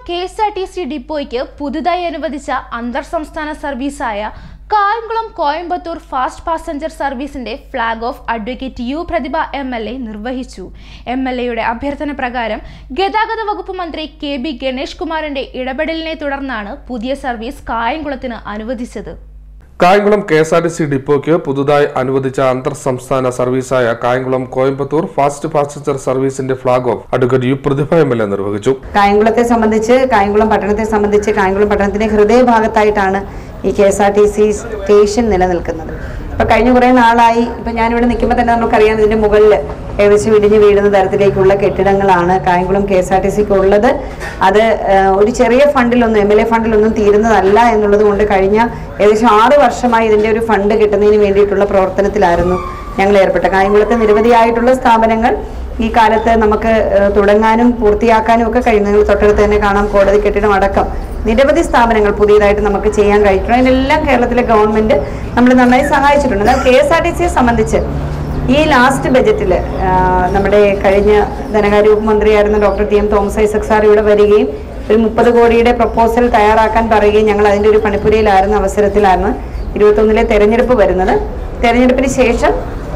K S R T C ഡിപ്പോയ്ക്ക് പുതുതായി അനുവദിച്ച അന്തർ സംസ്ഥാന സർവീസായ കായംകുളം കോയമ്പത്തൂർ ഫാസ്റ്റ് പാസഞ്ചർ സർവീസിന്റെ flag off advocate U Prathibha M L A നിർവഹിച്ചു എം എൽ എയുടെ അഭ്യർത്ഥന പ്രകാരം ഗതാഗത വകുപ്പ് മന്ത്രി കെ ബി ഗണേഷ് കുമാറിന്റെ ഇടപെടലിനെ തുടർന്നാണ് പുതിയ സർവീസ് കായംകുളത്തിന് അനുവദിച്ചത് Kayamkulam K S R T C ഡിപ്പോയ്ക്ക് പുതുതായി അനുവദിച്ച അന്തർ സംസ്ഥാന സർവീസായ കായംകുളം കോയമ്പത്തൂർ ഫാസ്റ്റ് പാസഞ്ചർ സർവീസിന്റെ flag off advocate U Prathibha M L A നിർവഹിച്ചു കായംകുളത്തെ സംബന്ധിച്ച് കായംകുളം പട്ടണത്തെ സംബന്ധിച്ച് കായംകുളം പട്ടണത്തിന്റെ ഹൃദയഭാഗത്തായിട്ടാണ് ഈ K S R T C station നിലനിൽക്കുന്നത് ഇപ്പൊ കഴിഞ്ഞ കുറെ നാളായി ഇപ്പൊ ഞാനിവിടെ നിൽക്കുമ്പോൾ തന്നെ നമുക്കറിയാം ഇതിന്റെ മുകളിൽ ഏകദേശം ഇടിഞ്ഞു വീഴുന്ന തരത്തിലേക്കുള്ള കെട്ടിടങ്ങളാണ് Kayamkulam K S R T സിക്ക് ഉള്ളത് അത് ആ, ഒരു ചെറിയ ഫണ്ടിലൊന്നും എം എൽ എ ഫണ്ടിലൊന്നും തീരുന്നതല്ല എന്നുള്ളത് കൊണ്ട് കഴിഞ്ഞ ഏകദേശം ആറ് വർഷമായി ഇതിന്റെ ഒരു ഫണ്ട് കിട്ടുന്നതിന് വേണ്ടിയിട്ടുള്ള പ്രവർത്തനത്തിലായിരുന്നു ഞങ്ങൾ ഏർപ്പെട്ട കായംകുളത്തെ നിരവധിയായിട്ടുള്ള സ്ഥാപനങ്ങൾ ഈ കാലത്ത് നമുക്ക് ഏഹ്, തുടങ്ങാനും പൂർത്തിയാക്കാനും ഒക്കെ കഴിയും നിങ്ങൾ തൊട്ടടുത്ത് തന്നെ കാണാം കോടതി കെട്ടിടം അടക്കം നിരവധി സ്ഥാപനങ്ങൾ പുതിയതായിട്ട് നമുക്ക് ചെയ്യാൻ കഴിഞ്ഞിട്ടുണ്ട് അതിനെല്ലാം കേരളത്തിലെ ഗവൺമെന്റ് നമ്മൾ നന്നായി സഹായിച്ചിട്ടുണ്ട് എന്നാൽ കെ എസ് ആർ ടി സിയെ സംബന്ധിച്ച് ഈ ലാസ്റ്റ് ബജറ്റിൽ നമ്മുടെ കഴിഞ്ഞ ധനകാര്യ വകുപ്പ് മന്ത്രിയായിരുന്ന doctor T M Thomas Isaac sir ഇവിടെ വരികയും ഒരു മുപ്പത് കോടിയുടെ പ്രപ്പോസൽ തയ്യാറാക്കാൻ പറയുകയും ഞങ്ങൾ അതിൻ്റെ ഒരു പണിപ്പുരയിലായിരുന്ന അവസരത്തിലാണ് ഇരുപത്തൊന്നിലെ തെരഞ്ഞെടുപ്പ് വരുന്നത് തെരഞ്ഞെടുപ്പിന് ശേഷം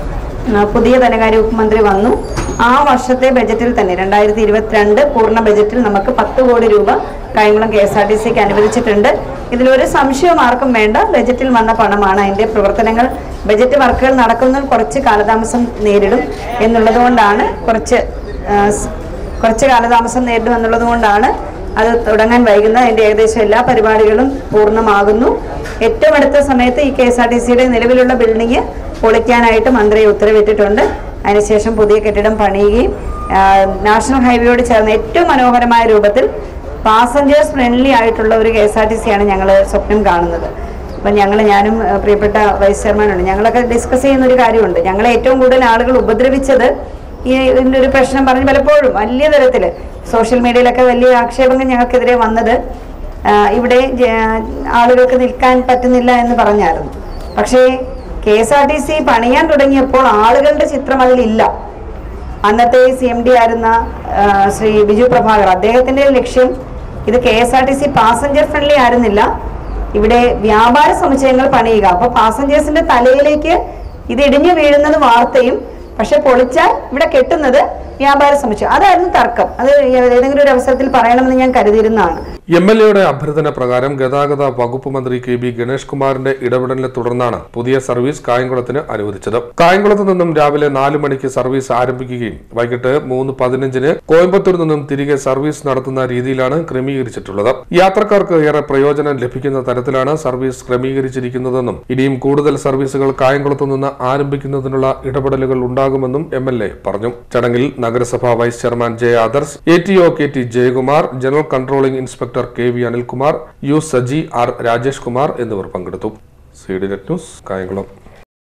ആ, പുതിയ ധനകാര്യ വകുപ്പ് മന്ത്രി വന്നു ആ വർഷത്തെ ബജറ്റിൽ തന്നെ രണ്ടായിരത്തി ഇരുപത്തിരണ്ട് പൂർണ്ണ ബജറ്റിൽ നമുക്ക് പത്ത് കോടി രൂപ Kayamkulam K S R T സിക്ക് അനുവദിച്ചിട്ടുണ്ട് ഇതിലൊരു സംശയവും ആർക്കും വേണ്ട ബജറ്റിൽ വന്ന പണമാണ് അതിന്റെ പ്രവർത്തനങ്ങൾ ബജറ്റ് വർക്കുകൾ നടക്കുന്നതിൽ കുറച്ച് കാലതാമസം നേരിടും എന്നുള്ളത് കൊണ്ടാണ് കുറച്ച് ആ, സ്- കുറച്ച് കാലതാമസം നേരിടും എന്നുള്ളത് കൊണ്ടാണ് അത് തുടങ്ങാൻ വൈകുന്നത് അതിന്റെ ഏകദേശം എല്ലാ പരിപാടികളും പൂർണ്ണമാകുന്നു ഏറ്റവും അടുത്ത സമയത്ത് ഈ കെ എസ് ആർ ടി സിയുടെ നിലവിലുള്ള ബിൽഡിംഗ് പൊളിക്കാനായിട്ട് മന്ത്രി ഉത്തരവിട്ടിട്ടുണ്ട് അതിനുശേഷം പുതിയ കെട്ടിടം പണിയുകയും ആ, നാഷണൽ ഹൈവേയോട് ചേർന്ന് ഏറ്റവും മനോഹരമായ രൂപത്തിൽ പാസഞ്ചേഴ്സ് ഫ്രണ്ട്ലി ആയിട്ടുള്ള ഒരു കെ എസ് ആർ ടി സിയാണ് ഞങ്ങൾ സ്വപ്നം കാണുന്നത് അപ്പം ഞങ്ങൾ ഞാനും ആ, പ്രിയപ്പെട്ട വൈസ് ചെയർമാനുണ്ട് ഞങ്ങളൊക്കെ ഡിസ്കസ് ചെയ്യുന്ന ഒരു കാര്യമുണ്ട് ഞങ്ങളെ ഏറ്റവും കൂടുതൽ ആളുകൾ ഉപദ്രവിച്ചത് ഈ ഇതിൻ്റെ ഒരു പ്രശ്നം പറഞ്ഞ് പലപ്പോഴും വലിയ തരത്തിൽ സോഷ്യൽ മീഡിയയിലൊക്കെ വലിയ ആക്ഷേപങ്ങൾ ഞങ്ങൾക്കെതിരെ വന്നത് ആ, ഇവിടെ ജ- ആളുകൾക്ക് നിൽക്കാൻ പറ്റുന്നില്ല എന്ന് പറഞ്ഞായിരുന്നു പക്ഷേ K S R T C പണിയാൻ തുടങ്ങിയപ്പോൾ ആളുകളുടെ ചിത്രം അതിലില്ല അന്നത്തെ സി എം ഡി ആയിരുന്ന ആ, ശ്രീ ബിജു പ്രഭാകർ അദ്ദേഹത്തിന്റെ ലക്ഷ്യം ഇത് K S R T C passenger friendly ആയിരുന്നില്ല ഇവിടെ വ്യാപാര സമുച്ചയങ്ങൾ പണിയുക അപ്പൊ പാസഞ്ചേഴ്സിന്റെ തലയിലേക്ക് ഇത് ഇടിഞ്ഞു വീഴുന്നത് വാർത്തയും പക്ഷെ പൊളിച്ചാൽ ഇവിടെ കെട്ടുന്നത് വ്യാപാര സമുച്ചയം അതായിരുന്നു തർക്കം അത് ഏതെങ്കിലും ഒരു അവസരത്തിൽ പറയണമെന്ന് ഞാൻ കരുതിയിരുന്നതാണ് എം എൽ എയുടെ അഭ്യർത്ഥന പ്രകാരം ഗതാഗത വകുപ്പ് മന്ത്രി കെ ബി ഗണേഷ് കുമാറിന്റെ ഇടപെടലിനെ തുടർന്നാണ് പുതിയ സർവീസ് കായംകുളത്തിന് അനുവദിച്ചത് കായംകുളത്ത് നിന്നും രാവിലെ നാല് മണിക്ക് സർവീസ് ആരംഭിക്കുകയും വൈകിട്ട് മൂന്ന് പതിനഞ്ചിന് കോയമ്പത്തൂർ നിന്നും തിരികെ സർവീസ് നടത്തുന്ന രീതിയിലാണ് ക്രമീകരിച്ചിട്ടുള്ളത് യാത്രക്കാർക്ക് ഏറെ പ്രയോജനം ലഭിക്കുന്ന തരത്തിലാണ് സർവീസ് ക്രമീകരിച്ചിരിക്കുന്നതെന്നും ഇനിയും കൂടുതൽ സർവീസുകൾ കായംകുളത്ത് നിന്ന് ആരംഭിക്കുന്നതിനുള്ള ഇടപെടലുകൾ ഉണ്ടാകുമെന്നും എം എൽ എ പറഞ്ഞു ചടങ്ങിൽ നഗരസഭാ vice chairman J Adarsh A T O K T Jayakumar general controlling inspector K V Anilkumar U Saji R Rajesh Kumar എന്നിവർ പങ്കെടുത്തു C D net news Kayamkulam